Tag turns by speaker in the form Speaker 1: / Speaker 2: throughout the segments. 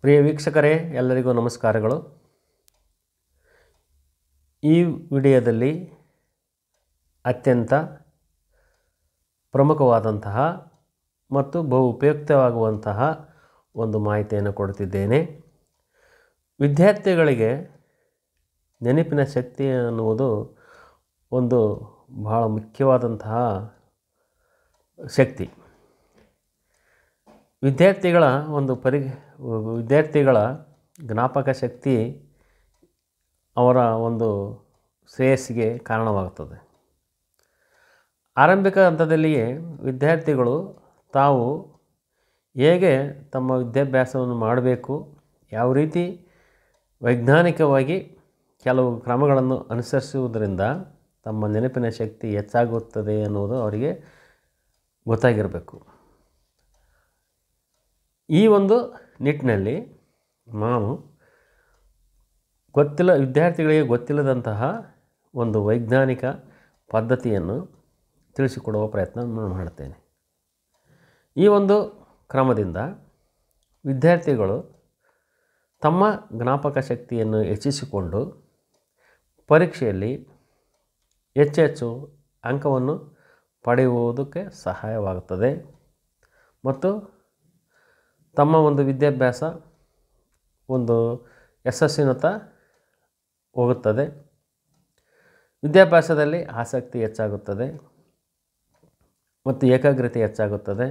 Speaker 1: ಪ್ರಿಯ ವೀಕ್ಷಕರೇ ಎಲ್ಲರಿಗೂ ನಮಸ್ಕಾರಗಳು ಈ ವಿಡಿಯೋದಲ್ಲಿ ಅತ್ಯಂತ ಪ್ರಮುಖವಾದಂತಹ ಮತ್ತು ಬಹು ಉಪಯುಕ್ತವಾಗುವಂತಹ ಒಂದು ಮಾಹಿತಿಯನ್ನು ಕೊಡ್ತಿದ್ದೇನೆ ವಿದ್ಯಾರ್ಥಿಗಳಿಗೆ ನೆನಪಿನ ಶಕ್ತಿ ಅನ್ನುವುದು ಒಂದು ಬಹಳ ಮುಖ್ಯವಾದಂತಹ ಶಕ್ತಿ ವಿದ್ಯಾರ್ಥಿಗಳ ಒಂದು ಪರಿ ವಿದ್ಯಾರ್ಥಿಗಳ ಜ್ಞಾಪಕ ಶಕ್ತಿ ಅವರ ಒಂದು ಶ್ರೇಯಸ್ಸಿಗೆ ಕಾರಣವಾಗುತ್ತದೆ ಆರಂಭಿಕ ಹಂತದಲ್ಲಿಯೇ ವಿದ್ಯಾರ್ಥಿಗಳು ತಾವು ಹೇಗೆ ತಮ್ಮ ವಿದ್ಯಾಭ್ಯಾಸವನ್ನು ಮಾಡಬೇಕು ಯಾವ ರೀತಿ ವೈಜ್ಞಾನಿಕವಾಗಿ ಕೆಲವು ಕ್ರಮಗಳನ್ನು ಅನುಸರಿಸುವುದರಿಂದ ತಮ್ಮ ನೆನಪಿನ ಶಕ್ತಿ ಹೆಚ್ಚಾಗುತ್ತದೆ ಅನ್ನುವುದು ಅವರಿಗೆ ಗೊತ್ತಾಗಿರಬೇಕು ಈ ಒಂದು ನಿಟ್ಟಿನಲ್ಲಿ ನಾನು ಗೊತ್ತಿಲ್ಲ ವಿದ್ಯಾರ್ಥಿಗಳಿಗೆ ಗೊತ್ತಿಲ್ಲದಂತಹ ಒಂದು ವೈಜ್ಞಾನಿಕ ಪದ್ಧತಿಯನ್ನು ತಿಳಿಸಿಕೊಡುವ ಪ್ರಯತ್ನ ಮಾಡ್ತೇನೆ ಈ ಒಂದು ಕ್ರಮದಿಂದ ವಿದ್ಯಾರ್ಥಿಗಳು ತಮ್ಮ ಜ್ಞಾಪಕ ಶಕ್ತಿಯನ್ನು ಹೆಚ್ಚಿಸಿಕೊಂಡು ಪರೀಕ್ಷೆಯಲ್ಲಿ ಹೆಚ್ಚು ಹೆಚ್ಚು ಅಂಕವನ್ನು ಪಡೆಯುವುದಕ್ಕೆ ಸಹಾಯವಾಗುತ್ತದೆ ಮತ್ತು ತಮ್ಮ ಒಂದು ವಿದ್ಯಾಭ್ಯಾಸ ಒಂದು ಯಶಸ್ಸಿನತ್ತ ಹೋಗುತ್ತದೆ ವಿದ್ಯಾಭ್ಯಾಸದಲ್ಲಿ ಆಸಕ್ತಿ ಹೆಚ್ಚಾಗುತ್ತದೆ ಮತ್ತು ಏಕಾಗ್ರತೆ ಹೆಚ್ಚಾಗುತ್ತದೆ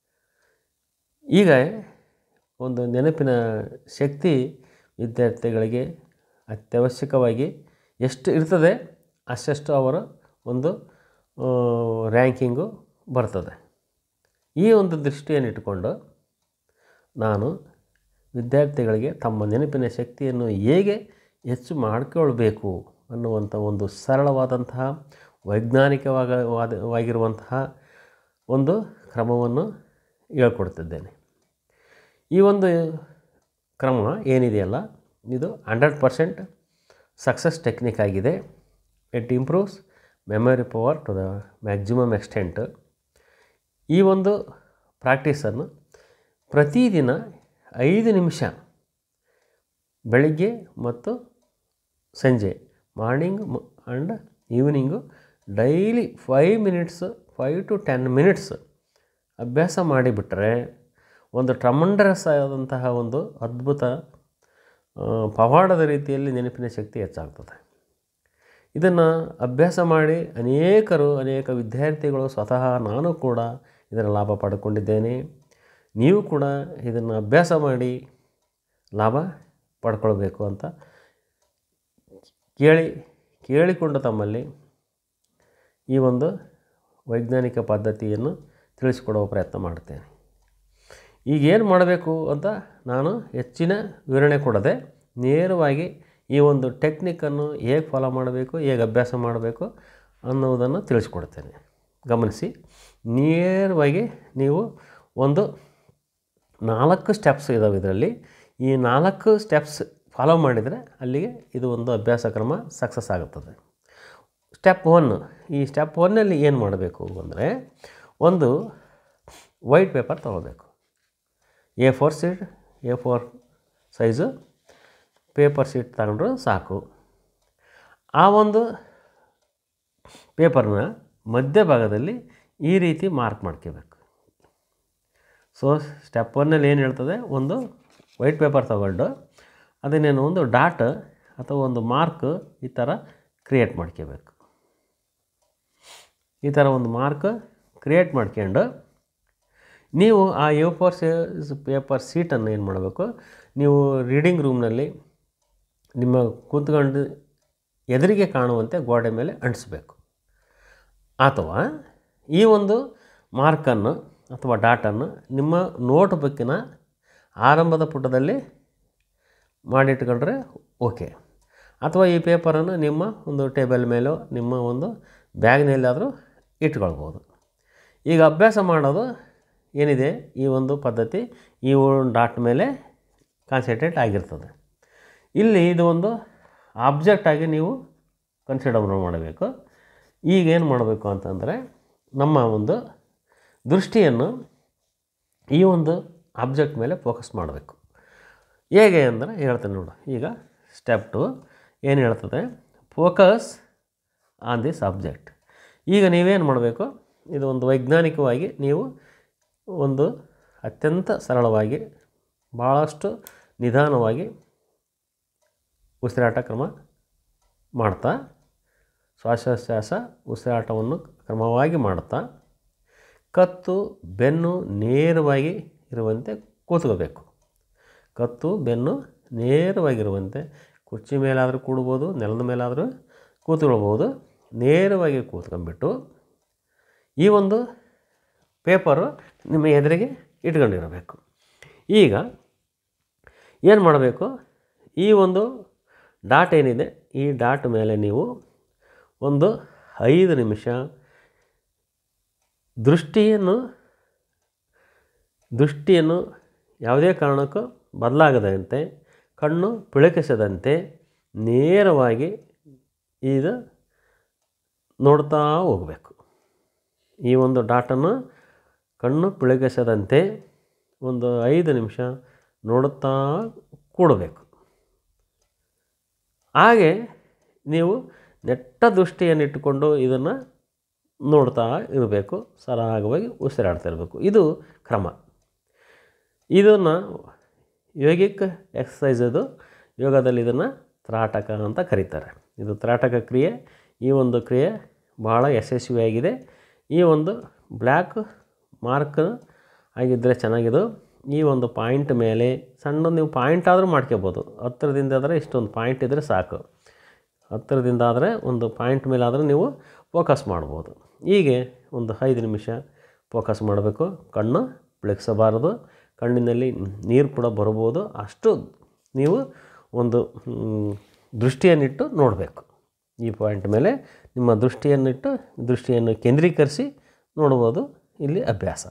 Speaker 1: ಈಗ ಒಂದು ನೆನಪಿನ ಶಕ್ತಿ ವಿದ್ಯಾರ್ಥಿಗಳಿಗೆ ಅತ್ಯವಶ್ಯಕವಾಗಿ ಎಷ್ಟು ಇರ್ತದೆ ಅಷ್ಟಷ್ಟು ಅವರ ಒಂದು ರ್ಯಾಂಕಿಂಗು ಬರ್ತದೆ ಈ ಒಂದು ದೃಷ್ಟಿಯನ್ನಿಟ್ಟುಕೊಂಡು ನಾನು ವಿದ್ಯಾರ್ಥಿಗಳಿಗೆ ತಮ್ಮ ನೆನಪಿನ ಶಕ್ತಿಯನ್ನು ಹೇಗೆ ಹೆಚ್ಚು ಮಾಡಿಕೊಳ್ಬೇಕು ಅನ್ನುವಂಥ ಒಂದು ಸರಳವಾದಂತಹ ವೈಜ್ಞಾನಿಕವಾಗ ವಾಗಿರುವಂತಹ ಒಂದು ಕ್ರಮವನ್ನು ಹೇಳ್ಕೊಡ್ತಿದ್ದೇನೆ ಈ ಒಂದು ಕ್ರಮ ಏನಿದೆಯಲ್ಲ ಇದು ಹಂಡ್ರೆಡ್ ಪರ್ಸೆಂಟ್ ಸಕ್ಸಸ್ ಟೆಕ್ನಿಕ್ ಆಗಿದೆ it improves memory power to the maximum extent ಈ ಒಂದು ಪ್ರಾಕ್ಟೀಸನ್ನು ಪ್ರತಿದಿನ ಐದು ನಿಮಿಷ ಬೆಳಿಗ್ಗೆ ಮತ್ತು ಸಂಜೆ morning and evening daily five minutes five to ten minutes ಅಭ್ಯಾಸ ಮಾಡಿಬಿಟ್ರೆ ಒಂದು ಟ್ರಮಂಡರಸ್ ಆದಂತಹ ಒಂದು ಅದ್ಭುತ ಪವಾಡದ ರೀತಿಯಲ್ಲಿ ನೆನಪಿನ ಶಕ್ತಿ ಹೆಚ್ಚಾಗ್ತದೆ ಇದನ್ನು ಅಭ್ಯಾಸ ಮಾಡಿ ಅನೇಕರು ಅನೇಕ ವಿದ್ಯಾರ್ಥಿಗಳು ಸ್ವತಃ ನಾನು ಕೂಡ ಇದರ ಲಾಭ ಪಡ್ಕೊಂಡಿದ್ದೇನೆ ನೀವು ಕೂಡ ಇದನ್ನು ಅಭ್ಯಾಸ ಮಾಡಿ ಲಾಭ ಪಡ್ಕೊಳ್ಬೇಕು ಅಂತ ಕೇಳಿ ಕೇಳಿಕೊಂಡು ತಮ್ಮಲ್ಲಿ ಈ ಒಂದು ವೈಜ್ಞಾನಿಕ ಪದ್ಧತಿಯನ್ನು ತಿಳಿಸಿಕೊಡುವ ಪ್ರಯತ್ನ ಮಾಡ್ತೇನೆ ಈಗೇನು ಮಾಡಬೇಕು ಅಂತ ನಾನು ಹೆಚ್ಚಿನ ವಿವರಣೆ ಕೊಡದೆ ನೇರವಾಗಿ ಈ ಒಂದು ಟೆಕ್ನಿಕ್ಕನ್ನು ಹೇಗೆ ಫಾಲೋ ಮಾಡಬೇಕು ಹೇಗೆ ಅಭ್ಯಾಸ ಮಾಡಬೇಕು ಅನ್ನೋದನ್ನು ತಿಳಿಸ್ಕೊಡ್ತೇನೆ ಗಮನಿಸಿ ನೇರವಾಗಿ ನೀವು ಒಂದು ನಾಲ್ಕು ಸ್ಟೆಪ್ಸ್ ಇದ್ದಾವೆ ಇದರಲ್ಲಿ ಈ ನಾಲ್ಕು ಸ್ಟೆಪ್ಸ್ ಫಾಲೋ ಮಾಡಿದರೆ ಅಲ್ಲಿಗೆ ಇದು ಒಂದು ಅಭ್ಯಾಸ ಕ್ರಮ ಸಕ್ಸಸ್ ಆಗುತ್ತದೆ ಸ್ಟೆಪ್ ಒನ್ ಈ ಸ್ಟೆಪ್ ಒನ್ನಲ್ಲಿ ಏನು ಮಾಡಬೇಕು ಅಂದರೆ ಒಂದು ವೈಟ್ ಪೇಪರ್ ತೊಗೋಬೇಕು A four sheet A four size paper sheet ತಗೊಂಡ್ರು ಸಾಕು ಆ ಒಂದು ಪೇಪರ್ನ ಮಧ್ಯಭಾಗದಲ್ಲಿ ಈ ರೀತಿ ಮಾರ್ಕ್ ಮಾಡ್ಕೋಬೇಕು ಸೊ ಸ್ಟೆಪ್ ಒನ್ನಲ್ಲಿ ಏನು ಹೇಳ್ತದೆ ಒಂದು ವೈಟ್ ಪೇಪರ್ ತಗೊಂಡು ಅದನ್ನೇನು ಒಂದು ಡಾಟ್ ಅಥವಾ ಒಂದು ಮಾರ್ಕ್ ಈ ಥರ ಕ್ರಿಯೇಟ್ ಮಾಡ್ಕೋಬೇಕು ಈ ಥರ ಒಂದು ಮಾರ್ಕ್ ಕ್ರಿಯೇಟ್ ಮಾಡ್ಕೊಂಡು ನೀವು ಆ ಎ ಫೋರ್ ಪೇಪರ್ ಸೀಟನ್ನು ಏನು ಮಾಡಬೇಕು ನೀವು ರೀಡಿಂಗ್ ರೂಮ್ನಲ್ಲಿ ನಿಮ್ಮ ಕೂತ್ಕೊಂಡು ಎದುರಿಗೆ ಕಾಣುವಂತೆ ಗೋಡೆ ಮೇಲೆ ಅಂಟಿಸ್ಬೇಕು ಅಥವಾ ಈ ಒಂದು ಮಾರ್ಕನ್ನು ಅಥವಾ ಡಾಟನ್ನು ನಿಮ್ಮ ನೋಟ್ ಬುಕ್ಕಿನ ಆರಂಭದ ಪುಟದಲ್ಲಿ ಮಾಡಿಟ್ಕೊಂಡ್ರೆ ಓಕೆ ಅಥವಾ ಈ ಪೇಪರನ್ನು ನಿಮ್ಮ ಒಂದು ಟೇಬಲ್ ಮೇಲೋ ನಿಮ್ಮ ಒಂದು ಬ್ಯಾಗ್ನಲ್ಲಾದರೂ ಇಟ್ಕೊಳ್ಬೋದು ಈಗ ಅಭ್ಯಾಸ ಮಾಡೋದು ಏನಿದೆ ಈ ಒಂದು ಪದ್ಧತಿ ಈ ಒಂದು ಡಾಟ್ ಮೇಲೆ ಕಾನ್ಸಂಟ್ರೇಟ್ ಆಗಿರ್ತದೆ ಇಲ್ಲಿ ಇದು ಒಂದು ಆಬ್ಜೆಕ್ಟ್ ಆಗಿ ನೀವು ಕನ್ಸಿಡರ್ ಮಾಡಬೇಕು ಈಗ ಏನು ಮಾಡಬೇಕು ಅಂತಂದರೆ ನಮ್ಮ ಒಂದು ದೃಷ್ಟಿಯನ್ನು ಈ ಒಂದು ಆಬ್ಜೆಕ್ಟ್ ಮೇಲೆ ಫೋಕಸ್ ಮಾಡಬೇಕು ಹೇಗೆ ಅಂದರೆ ಹೇಳ್ತೇನೆ ನೋಡು ಈಗ ಸ್ಟೆಪ್ ಟು ಏನು ಹೇಳ್ತದೆ ಫೋಕಸ್ ಆನ್ ದಿ ಸಬ್ಜೆಕ್ಟ್ ಈಗ ನೀವೇನು ಮಾಡಬೇಕು ಇದು ಒಂದು ವೈಜ್ಞಾನಿಕವಾಗಿ ನೀವು ಒಂದು ಅತ್ಯಂತ ಸರಳವಾಗಿ ಭಾಳಷ್ಟು ನಿಧಾನವಾಗಿ ಉಸಿರಾಟ ಕ್ರಮ ಮಾಡ್ತಾ ಶ್ವಾಸೋಚ್ಛ್ವಾಸ ಉಸಿರಾಟವನ್ನು ಕ್ರಮವಾಗಿ ಮಾಡ್ತಾ ಕತ್ತು ಬೆನ್ನು ನೇರವಾಗಿ ಇರುವಂತೆ ಕೂತ್ಕೋಬೇಕು ಕತ್ತು ಬೆನ್ನು ನೇರವಾಗಿರುವಂತೆ ಕುರ್ಚಿ ಮೇಲಾದರೂ ಕೂಡ್ಬೋದು ನೆಲದ ಮೇಲಾದರೂ ಕೂತ್ಕೊಳ್ಬೋದು ನೇರವಾಗಿ ಕೂತ್ಕೊಂಡ್ಬಿಟ್ಟು ಈ ಒಂದು ಪೇಪರು ನಿಮ್ಮ ಎದುರಿಗೆ ಇಟ್ಕೊಂಡಿರಬೇಕು ಈಗ ಏನು ಮಾಡಬೇಕು ಈ ಒಂದು ಡಾಟ್ ಏನಿದೆ ಈ ಡಾಟ್ ಮೇಲೆ ನೀವು ಒಂದು ಐದು ನಿಮಿಷ ದೃಷ್ಟಿಯನ್ನು ದೃಷ್ಟಿಯನ್ನು ಯಾವುದೇ ಕಾರಣಕ್ಕೂ ಬದಲಾಗದಂತೆ ಕಣ್ಣು ಪಿಳಕಿಸದಂತೆ ನೇರವಾಗಿ ಇದು ನೋಡ್ತಾ ಹೋಗಬೇಕು ಈ ಒಂದು ಡಾಟನ್ನು ಕಣ್ಣು ಪಿಳಕಿಸದಂತೆ ಒಂದು ಐದು ನಿಮಿಷ ನೋಡುತ್ತಾ ಕೂಡಬೇಕು ಹಾಗೆ ನೀವು ನೆಟ್ಟ ದೃಷ್ಟಿಯನ್ನಿಟ್ಟುಕೊಂಡು ಇದನ್ನು ನೋಡ್ತಾ ಇರಬೇಕು ಸರಾಗವಾಗಿ ಉಸಿರಾಡ್ತಾ ಇರಬೇಕು ಇದು ಕ್ರಮ ಇದನ್ನು ಯೋಗಿಕ್ ಎಕ್ಸಸೈಸ್ ಇದು ಯೋಗದಲ್ಲಿ ಇದನ್ನು ತ್ರಾಟಕ ಅಂತ ಕರೀತಾರೆ ಇದು ತ್ರಾಟಕ ಕ್ರಿಯೆ ಈ ಒಂದು ಕ್ರಿಯೆ ಭಾಳ ಯಶಸ್ವಿಯಾಗಿದೆ ಈ ಒಂದು ಬ್ಲ್ಯಾಕ್ ಮಾರ್ಕ್ ಆಗಿದ್ದರೆ ಚೆನ್ನಾಗಿದು ಈ ಒಂದು ಪಾಯಿಂಟ್ ಮೇಲೆ ಸಣ್ಣ ನೀವು ಪಾಯಿಂಟ್ ಆದರೂ ಮಾಡ್ಕೋಬೋದು ಹತ್ತಿರದಿಂದ ಆದರೆ ಇಷ್ಟೊಂದು ಪಾಯಿಂಟ್ ಇದ್ದರೆ ಸಾಕು ಹತ್ತಿರದಿಂದ ಆದರೆ ಒಂದು ಪಾಯಿಂಟ್ ಮೇಲೆ ಆದರೂ ನೀವು ಫೋಕಸ್ ಮಾಡ್ಬೋದು ಹೀಗೆ ಒಂದು ಐದು ನಿಮಿಷ ಫೋಕಸ್ ಮಾಡಬೇಕು ಕಣ್ಣು ಬೆಳಗಿಸಬಾರದು ಕಣ್ಣಿನಲ್ಲಿ ನೀರು ಕೂಡ ಬರ್ಬೋದು ಅಷ್ಟು ನೀವು ಒಂದು ಮ್, ದೃಷ್ಟಿಯನ್ನಿಟ್ಟು ನೋಡಬೇಕು ಈ ಪಾಯಿಂಟ್ ಮೇಲೆ ನಿಮ್ಮ ದೃಷ್ಟಿಯನ್ನಿಟ್ಟು ದೃಷ್ಟಿಯನ್ನು ಕೇಂದ್ರೀಕರಿಸಿ ನೋಡ್ಬೋದು ಇಲ್ಲಿ ಅಭ್ಯಾಸ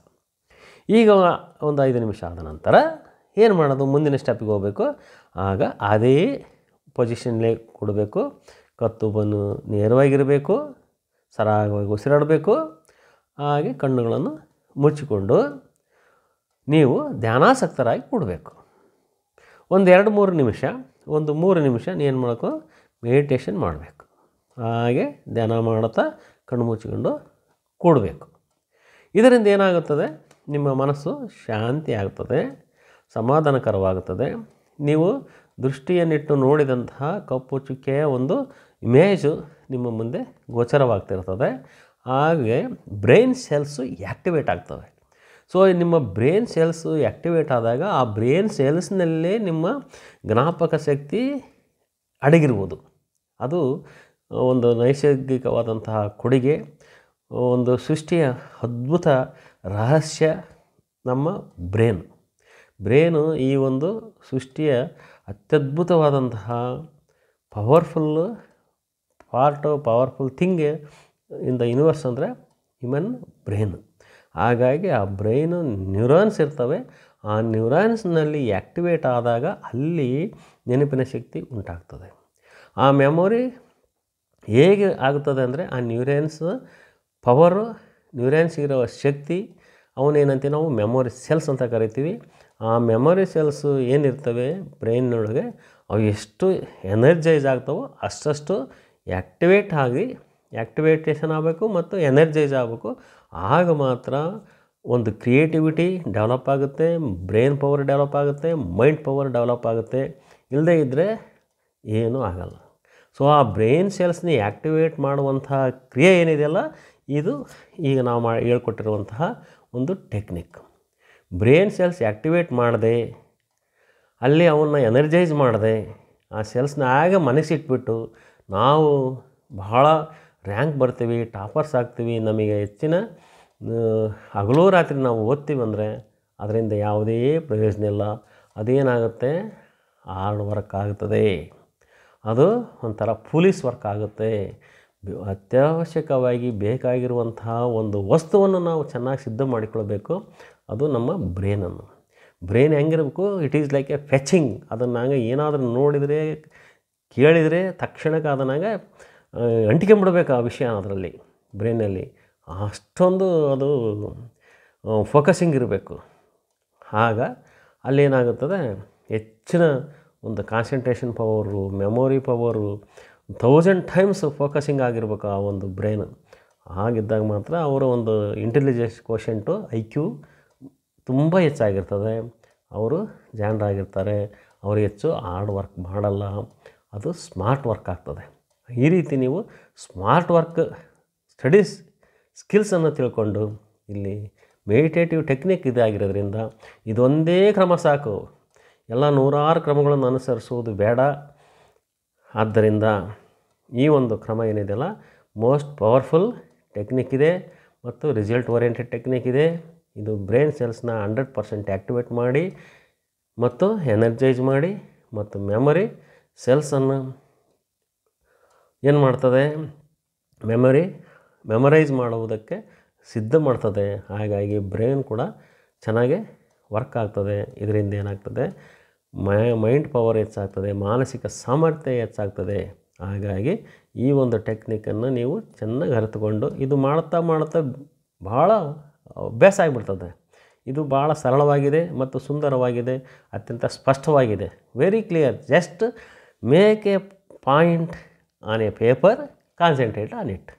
Speaker 1: ಈಗ ಒಂದು ಐದು ನಿಮಿಷ ಆದ ನಂತರ ಏನು ಮಾಡೋದು ಮುಂದಿನ ಸ್ಟೆಪ್ಪಿಗೆ ಹೋಗಬೇಕು ಆಗ ಅದೇ ಪೊಸಿಷನ್ಲೇ ಕೊಡಬೇಕು ಕತ್ತು ಬನ್ನು ನೇರವಾಗಿರಬೇಕು ಸರಾಗವಾಗಿ ಉಸಿರಾಡಬೇಕು ಹಾಗೆ ಕಣ್ಣುಗಳನ್ನು ಮುಚ್ಚಿಕೊಂಡು ನೀವು ಧ್ಯಾನಾಸಕ್ತರಾಗಿ ಕೊಡಬೇಕು ಒಂದು ಎರಡು ಮೂರು ನಿಮಿಷ ಒಂದು ಮೂರು ನಿಮಿಷ ಏನು ಮಾಡಬೇಕು ಮೆಡಿಟೇಷನ್ ಮಾಡಬೇಕು ಹಾಗೆ ಧ್ಯಾನ ಮಾಡುತ್ತಾ ಕಣ್ಣು ಮುಚ್ಚಿಕೊಂಡು ಕೂಡಬೇಕು ಇದರಿಂದ ಏನಾಗುತ್ತದೆ ನಿಮ್ಮ ಮನಸ್ಸು ಶಾಂತಿ ಆಗ್ತದೆ ಸಮಾಧಾನಕರವಾಗುತ್ತದೆ ನೀವು ದೃಷ್ಟಿಯನ್ನಿಟ್ಟು ನೋಡಿದಂತಹ ಕಪ್ಪು ಚುಕ್ಕೆಯ ಒಂದು ಇಮೇಜು ನಿಮ್ಮ ಮುಂದೆ ಗೋಚರವಾಗ್ತಿರ್ತದೆ ಹಾಗೆ ಬ್ರೈನ್ ಸೆಲ್ಸು ಆ್ಯಕ್ಟಿವೇಟ್ ಆಗ್ತವೆ ಸೊ ನಿಮ್ಮ ಬ್ರೈನ್ ಸೆಲ್ಸು ಆ್ಯಕ್ಟಿವೇಟ್ ಆದಾಗ ಆ ಬ್ರೈನ್ ಸೆಲ್ಸ್ನಲ್ಲೇ ನಿಮ್ಮ ಜ್ಞಾಪಕ ಶಕ್ತಿ ಅಡಗಿರ್ಬೋದು ಅದು ಒಂದು ನೈಸರ್ಗಿಕವಾದಂತಹ ಕೊಡುಗೆ ಒಂದು ಸೃಷ್ಟಿಯ ಅದ್ಭುತ ರಹಸ್ಯ ನಮ್ಮ ಬ್ರೇನ್ ಬ್ರೇನು ಈ ಒಂದು ಸೃಷ್ಟಿಯ ಅತ್ಯದ್ಭುತವಾದಂತಹ powerful part powerful thing in the universe ಅಂದರೆ ಹ್ಯೂಮನ್ ಬ್ರೈನ್ ಹಾಗಾಗಿ ಆ ಬ್ರೈನು ನ್ಯೂರಾನ್ಸ್ ಇರ್ತವೆ ಆ ನ್ಯೂರಾನ್ಸ್ನಲ್ಲಿ ಆ್ಯಕ್ಟಿವೇಟ್ ಆದಾಗ ಅಲ್ಲಿ ನೆನಪಿನ ಶಕ್ತಿ ಉಂಟಾಗ್ತದೆ ಆ ಮೆಮೊರಿ ಹೇಗೆ ಆಗುತ್ತದೆ ಅಂದರೆ ಆ ನ್ಯೂರಾನ್ಸ್ ಪವರು ನ್ಯೂರಾನ್ಸ್ಗಿರೋ ಶಕ್ತಿ ಅವನೇನಂತೀವಿ ನಾವು ಮೆಮೊರಿ ಸೆಲ್ಸ್ ಅಂತ ಕರಿತೀವಿ ಆ ಮೆಮೊರಿ ಸೆಲ್ಸು ಏನಿರ್ತವೆ ಬ್ರೈನ್ನೊಳಗೆ ಅವು ಎಷ್ಟು ಎನರ್ಜೈಸ್ ಆಗ್ತವೋ ಅಷ್ಟಷ್ಟು ಆ್ಯಕ್ಟಿವೇಟ್ ಆಗಿ ಆ್ಯಕ್ಟಿವೇಟೇಷನ್ ಆಗಬೇಕು ಮತ್ತು ಎನರ್ಜೈಸ್ ಆಗಬೇಕು ಆಗ ಮಾತ್ರ ಒಂದು ಕ್ರಿಯೇಟಿವಿಟಿ ಡೆವಲಪ್ ಆಗುತ್ತೆ ಬ್ರೈನ್ ಪವರ್ ಡೆವಲಪ್ ಆಗುತ್ತೆ ಮೈಂಡ್ ಪವರ್ ಡೆವಲಪ್ ಆಗುತ್ತೆ ಇಲ್ಲದೇ ಇದ್ದರೆ ಏನೂ ಆಗಲ್ಲ ಸೊ ಆ ಬ್ರೈನ್ ಸೆಲ್ಸ್ನ ಆ್ಯಕ್ಟಿವೇಟ್ ಮಾಡುವಂತಹ ಕ್ರಿಯೆ ಏನಿದೆಯಲ್ಲ ಇದು ಈಗ ನಾವು ಮಾ ಹೇಳ್ಕೊಟ್ಟಿರುವಂತಹ ಒಂದು ಟೆಕ್ನಿಕ್ ಬ್ರೈನ್ ಸೆಲ್ಸ್ ಆ್ಯಕ್ಟಿವೇಟ್ ಮಾಡದೆ ಅಲ್ಲಿ ಅವನ್ನ ಎನರ್ಜೈಸ್ ಮಾಡದೆ ಆ ಸೆಲ್ಸ್ನ ಆಗ ಮನಸ್ಸಿಟ್ಬಿಟ್ಟು ನಾವು ಬಹಳ ರ್ಯಾಂಕ್ ಬರ್ತೀವಿ ಟಾಪರ್ಸ್ ಆಗ್ತೀವಿ ನಮಗೆ ಹೆಚ್ಚಿನ ಆ, ಹಗಲು ರಾತ್ರಿ ನಾವು ಓದ್ತೀವಿ ಅಂದರೆ ಅದರಿಂದ ಯಾವುದೇ ಪ್ರಯೋಜನ ಇಲ್ಲ ಅದೇನಾಗುತ್ತೆ ಹಾರ್ಡ್ ವರ್ಕ್ ಆಗುತ್ತದೆ ಅದು ಒಂಥರ ಪೊಲೀಸ್ ವರ್ಕ್ ಆಗುತ್ತೆ ಬೆ- ಅತ್ಯವಶ್ಯಕವಾಗಿ ಬೇಕಾಗಿರುವಂತಹ ಒಂದು ವಸ್ತುವನ್ನು ನಾವು ಚೆನ್ನಾಗಿ ಸಿದ್ಧ ಮಾಡಿಕೊಳ್ಬೇಕು ಅದು ನಮ್ಮ ಬ್ರೇನನ್ನು ಬ್ರೈನ್ ಹೆಂಗಿರಬೇಕು it is like a fetching ಅದನ್ನು ಹಂಗೆ ಏನಾದರೂ ನೋಡಿದರೆ ಕೇಳಿದರೆ ತಕ್ಷಣಕ್ಕೆ ಅದನ್ನಾಗ ಅಂಟಿಕೊಂಬಿಡ್ಬೇಕು ಆ ವಿಷಯ ಅದರಲ್ಲಿ ಬ್ರೈನಲ್ಲಿ ಅಷ್ಟೊಂದು ಅದು ಫೋಕಸಿಂಗ್ ಇರಬೇಕು ಆಗ ಅಲ್ಲೇನಾಗುತ್ತದೆ ಹೆಚ್ಚಿನ ಒಂದು concentration power memory power thousand times focusing ಆಗಿರ್ಬೇಕು ಆ ಒಂದು ಬ್ರೈನ್ ಹಾಗಿದ್ದಾಗ ಮಾತ್ರ ಅವರ ಒಂದು ಇಂಟೆಲಿಜೆನ್ಸ್ ಕೋಶೆಂಟು ಐ ಕ್ಯೂ ತುಂಬ ಹೆಚ್ಚಾಗಿರ್ತದೆ ಅವರು ಜಾಣರಾಗಿರ್ತಾರೆ ಅವರು ಹೆಚ್ಚು ಹಾರ್ಡ್ ವರ್ಕ್ ಮಾಡಲ್ಲ ಅದು ಸ್ಮಾರ್ಟ್ ವರ್ಕ್ ಆಗ್ತದೆ ಈ ರೀತಿ ನೀವು ಸ್ಮಾರ್ಟ್ ವರ್ಕ್ ಸ್ಟಡೀಸ್ ಸ್ಕಿಲ್ಸನ್ನು ತಿಳ್ಕೊಂಡು ಇಲ್ಲಿ ಮೆಡಿಟೇಟಿವ್ ಟೆಕ್ನಿಕ್ ಇದಾಗಿರೋದ್ರಿಂದ ಇದೊಂದೇ ಕ್ರಮ ಸಾಕು ಎಲ್ಲ ನೂರಾರು ಕ್ರಮಗಳನ್ನು ಅನುಸರಿಸುವುದು ಬೇಡ ಆದ್ದರಿಂದ ಈ ಒಂದು ಕ್ರಮ ಏನಿದೆಯಲ್ಲ ಮೋಸ್ಟ್ ಪವರ್ಫುಲ್ ಟೆಕ್ನಿಕ್ ಇದೆ ಮತ್ತು ರಿಸಲ್ಟ್ ಓರಿಯೆಂಟೆಡ್ ಟೆಕ್ನಿಕ್ ಇದೆ ಇದು ಬ್ರೈನ್ ಸೆಲ್ಸ್ನ ಹಂಡ್ರೆಡ್ ಪರ್ಸೆಂಟ್ ಆ್ಯಕ್ಟಿವೇಟ್ ಮಾಡಿ ಮತ್ತು ಎನರ್ಜೈಸ್ ಮಾಡಿ ಮತ್ತು ಮೆಮೊರಿ ಸೆಲ್ಸನ್ನು ಏನು ಮಾಡ್ತದೆ ಮೆಮೊರಿ ಮೆಮೊರೈಸ್ ಮಾಡುವುದಕ್ಕೆ ಸಿದ್ಧ ಮಾಡ್ತದೆ ಹಾಗಾಗಿ ಬ್ರೈನ್ ಕೂಡ ಚೆನ್ನಾಗಿ ವರ್ಕ್ ಆಗ್ತದೆ ಇದರಿಂದ ಏನಾಗ್ತದೆ ಮೈಂಡ್ ಪವರ್ ಹೆಚ್ಚಾಗ್ತದೆ ಮಾನಸಿಕ ಸಾಮರ್ಥ್ಯ ಹೆಚ್ಚಾಗ್ತದೆ ಹಾಗಾಗಿ ಈ ಒಂದು ಟೆಕ್ನಿಕನ್ನು ನೀವು ಚೆನ್ನಾಗಿ ಅರಿತುಕೊಂಡು ಇದು ಮಾಡ್ತಾ ಮಾಡ್ತಾ ಭಾಳ ಅಭ್ಯಾಸ ಆಗಿಬಿಡ್ತದೆ ಇದು ಭಾಳ ಸರಳವಾಗಿದೆ ಮತ್ತು ಸುಂದರವಾಗಿದೆ ಅತ್ಯಂತ ಸ್ಪಷ್ಟವಾಗಿದೆ very clear just make a point on a paper concentrate on it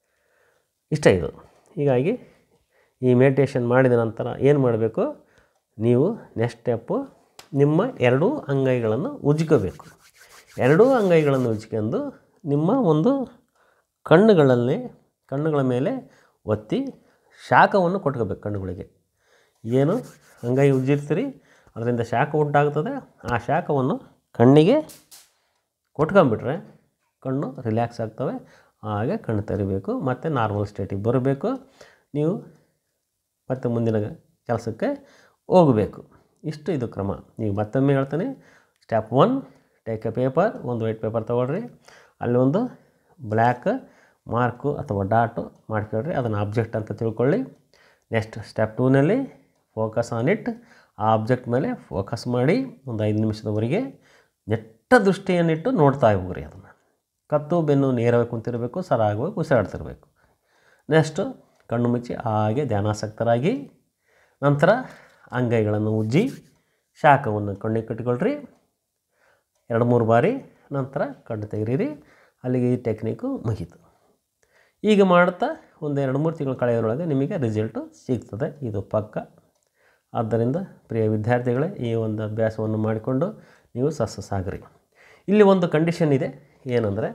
Speaker 1: ಇಷ್ಟ ಇದು ಹೀಗಾಗಿ ಈ ಮೆಡಿಟೇಷನ್ ಮಾಡಿದ ನಂತರ ಏನು ಮಾಡಬೇಕು ನೀವು ನೆಕ್ಸ್ಟ್ ಸ್ಟೆಪ್ಪು ನಿಮ್ಮ ಎರಡೂ ಅಂಗೈಗಳನ್ನು ಉಜ್ಕೋಬೇಕು ಎರಡೂ ಅಂಗೈಗಳನ್ನು ಉಜ್ಕೊಂಡು ನಿಮ್ಮ ಒಂದು ಕಣ್ಣುಗಳಲ್ಲಿ ಕಣ್ಣುಗಳ ಮೇಲೆ ಒತ್ತಿ ಶಾಖವನ್ನು ಕೊಟ್ಕೋಬೇಕು ಕಣ್ಣುಗಳಿಗೆ ಏನು ಅಂಗೈ ಉಜ್ಜಿರ್ತೀರಿ ಅದರಿಂದ ಶಾಖ ಉಂಟಾಗ್ತದೆ ಆ ಶಾಖವನ್ನು ಕಣ್ಣಿಗೆ ಕೊಟ್ಕೊಂಬಿಟ್ರೆ ಕಣ್ಣು ರಿಲ್ಯಾಕ್ಸ್ ಆಗ್ತವೆ ಹಾಗೆ ಕಣ್ಣು ತೆರಿಬೇಕು ಮತ್ತು ನಾರ್ಮಲ್ ಸ್ಟೇಟಿಗೆ ಬರಬೇಕು ನೀವು ಮತ್ತು ಮುಂದಿನ ಕೆಲಸಕ್ಕೆ ಹೋಗಬೇಕು ಇಷ್ಟು ಇದು ಕ್ರಮ ನೀವು ಮತ್ತೊಮ್ಮೆ ಹೇಳ್ತೀನಿ step one take a paper ಒಂದು ವೈಟ್ ಪೇಪರ್ ತೊಗೊಳ್ರಿ ಅಲ್ಲಿ ಒಂದು ಬ್ಲ್ಯಾಕ್ ಮಾರ್ಕು ಅಥವಾ ಡಾಟು ಮಾಡ್ಕೊಳ್ರಿ ಅದನ್ನು ಆಬ್ಜೆಕ್ಟ್ ಅಂತ ತಿಳ್ಕೊಳ್ಳಿ ನೆಕ್ಸ್ಟ್ ಸ್ಟೆಪ್ ಟೂನಲ್ಲಿ ಫೋಕಸ್ ಆನ್ ಇಟ್ ಆ ಆಬ್ಜೆಕ್ಟ್ ಮೇಲೆ ಫೋಕಸ್ ಮಾಡಿ ಒಂದು ಐದು ನಿಮಿಷದವರೆಗೆ ನೆಟ್ಟ ದೃಷ್ಟಿಯನ್ನಿಟ್ಟು ನೋಡ್ತಾ ಹೋಗ್ರಿ ಅದನ್ನು ಕತ್ತು ಬೆನ್ನು ನೇರವಾಗಿ ಕುಂತಿರಬೇಕು ಸರಾಗವಾಗಿ ಉಸಿರಾಡ್ತಿರ್ಬೇಕು ನೆಕ್ಸ್ಟು ಕಣ್ಣು ಮುಚ್ಚಿ ಹಾಗೆ ಧ್ಯಾನಾಸಕ್ತರಾಗಿ ನಂತರ ಅಂಗೈಗಳನ್ನು ಉಜ್ಜಿ ಶಾಖವನ್ನು ಕಣ್ಣಿಗೆ ಕಟ್ಟಿಕೊಳ್ರಿ ಎರಡು ಮೂರು ಬಾರಿ ನಂತರ ಕಣ್ಣು ತೆಗೀರಿ ಅಲ್ಲಿಗೆ ಈ ಟೆಕ್ನಿಕ್ಕು ಮುಗೀತು ಈಗ ಮಾಡ್ತಾ ಒಂದು ಎರಡು ಮೂರು ತಿಂಗಳು ಕಳೆಯೋದ್ರೊಳಗೆ ನಿಮಗೆ ರಿಸಲ್ಟು ಸಿಗ್ತದೆ ಇದು ಪಕ್ಕ ಆದ್ದರಿಂದ ಪ್ರಿಯ ವಿದ್ಯಾರ್ಥಿಗಳೇ ಈ ಒಂದು ಅಭ್ಯಾಸವನ್ನು ಮಾಡಿಕೊಂಡು ನೀವು ಸಸ್ಯ ಸಾಗ್ರಿ ಇಲ್ಲಿ ಒಂದು ಕಂಡೀಷನ್ ಇದೆ ಏನಂದರೆ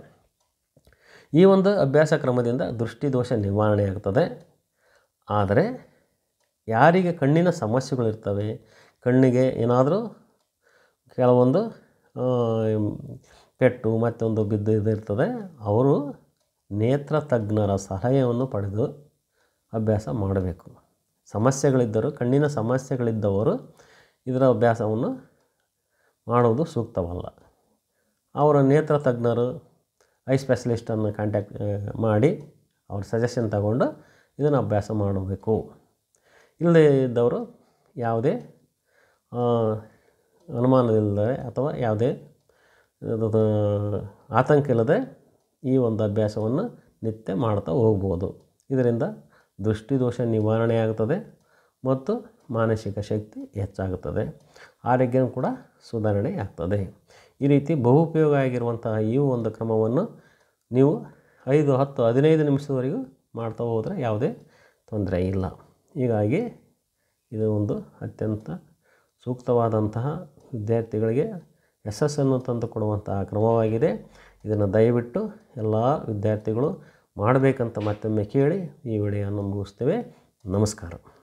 Speaker 1: ಈ ಒಂದು ಅಭ್ಯಾಸ ಕ್ರಮದಿಂದ ದೃಷ್ಟಿದೋಷ ನಿವಾರಣೆ ಆಗ್ತದೆ ಆದರೆ ಯಾರಿಗೆ ಕಣ್ಣಿನ ಸಮಸ್ಯೆಗಳಿರ್ತವೆ ಕಣ್ಣಿಗೆ ಏನಾದರೂ ಕೆಲವೊಂದು ಆ, ಪೆಟ್ಟು ಮತ್ತೊಂದು ಬಿದ್ದು ಇದಿರ್ತದೆ ಅವರು ನೇತ್ರ ತಜ್ಞರ ಸಲಹೆಯನ್ನು ಪಡೆದು ಅಭ್ಯಾಸ ಮಾಡಬೇಕು ಸಮಸ್ಯೆಗಳಿದ್ದರು ಕಣ್ಣಿನ ಸಮಸ್ಯೆಗಳಿದ್ದವರು ಇದರ ಅಭ್ಯಾಸವನ್ನು ಮಾಡುವುದು ಸೂಕ್ತವಲ್ಲ ಅವರ ನೇತ್ರ ತಜ್ಞರು ಐ ಸ್ಪೆಷಲಿಸ್ಟನ್ನು ಕಾಂಟ್ಯಾಕ್ಟ್ ಮಾಡಿ ಅವ್ರ ಸಜೆಷನ್ ತಗೊಂಡು ಇದನ್ನು ಅಭ್ಯಾಸ ಮಾಡಬೇಕು ಇಲ್ಲದೇ ಇದ್ದವರು ಯಾವುದೇ ಆ, ಅನುಮಾನವಿಲ್ಲದೆ ಅಥವಾ ಯಾವುದೇ ಅದು ಆತಂಕ ಇಲ್ಲದೆ ಈ ಒಂದು ಅಭ್ಯಾಸವನ್ನು ನಿತ್ಯ ಮಾಡ್ತಾ ಹೋಗ್ಬೋದು ಇದರಿಂದ ದೃಷ್ಟಿದೋಷ ನಿವಾರಣೆ ಆಗುತ್ತದೆ ಮತ್ತು ಮಾನಸಿಕ ಶಕ್ತಿ ಹೆಚ್ಚಾಗುತ್ತದೆ ಆರೋಗ್ಯ ಕೂಡ ಸುಧಾರಣೆ ಆಗ್ತದೆ ಈ ರೀತಿ ಬಹುಪಯೋಗ ಆಗಿರುವಂತಹ ಈ ಒಂದು ಕ್ರಮವನ್ನು ನೀವು ಐದು ಹತ್ತು ಹದಿನೈದು ನಿಮಿಷದವರೆಗೂ ಮಾಡ್ತಾ ಹೋದರೆ ಯಾವುದೇ ತೊಂದರೆ ಇಲ್ಲ ಹೀಗಾಗಿ ಇದು ಒಂದು ಅತ್ಯಂತ ಸೂಕ್ತವಾದಂತಹ ವಿದ್ಯಾರ್ಥಿಗಳಿಗೆ ಯಶಸ್ಸನ್ನು ತಂದು ಕೊಡುವಂತಹ ಕ್ರಮವಾಗಿದೆ ಇದನ್ನು ದಯವಿಟ್ಟು ಎಲ್ಲ ವಿದ್ಯಾರ್ಥಿಗಳು ಮಾಡಬೇಕಂತ ಮತ್ತೊಮ್ಮೆ ಕೇಳಿ ಈ ವಿಡಿಯೋವನ್ನು ಮುಗಿಸ್ತೇವೆ ನಮಸ್ಕಾರ